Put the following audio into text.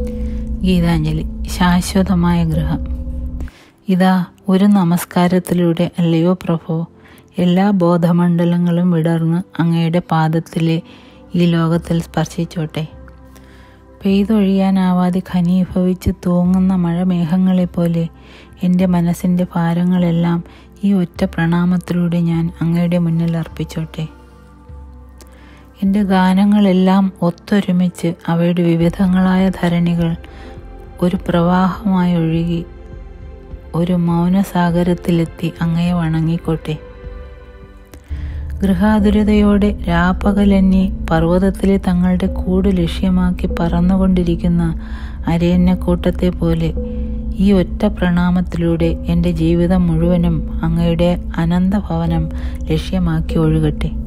ഗീതാഞ്ജലി ശാശ്വതമായ ഗൃഹം ഇതാ ഒരു നമസ്കാരത്തിലൂടെ അല്ലയോ പ്രഭോ എല്ലാ ബോധമണ്ഡലങ്ങളും വിടർന്ന് അങ്ങയുടെ പാദത്തിലെ ഈ ലോകത്തിൽ സ്പർശിച്ചോട്ടെ പെയ്തൊഴിയാനാവാതെ ഖനീഭവിച്ച് തൂങ്ങുന്ന മഴമേഘങ്ങളെപ്പോലെ എൻ്റെ മനസ്സിൻ്റെ ഭാരങ്ങളെല്ലാം ഈ ഒറ്റ പ്രണാമത്തിലൂടെ ഞാൻ അങ്ങയുടെ മുന്നിൽ അർപ്പിച്ചോട്ടെ എൻ്റെ ഗാനങ്ങളെല്ലാം ഒത്തൊരുമിച്ച് അവയുടെ വിവിധങ്ങളായ ധരണികൾ ഒരു പ്രവാഹമായി ഒഴുകി ഒരു മൗനസാഗരത്തിലെത്തി അങ്ങയെ വണങ്ങിക്കോട്ടെ ഗൃഹാതുരതയോടെ രാപ്പകലെന്നി പർവ്വതത്തിലെ തങ്ങളുടെ കൂട് ലക്ഷ്യമാക്കി പറന്നുകൊണ്ടിരിക്കുന്ന അരയന്നക്കൂട്ടത്തെ പോലെ ഈ ഒറ്റ പ്രണാമത്തിലൂടെ എൻ്റെ ജീവിതം മുഴുവനും അങ്ങയുടെ അനന്തഭവനം ലക്ഷ്യമാക്കി ഒഴുകട്ടെ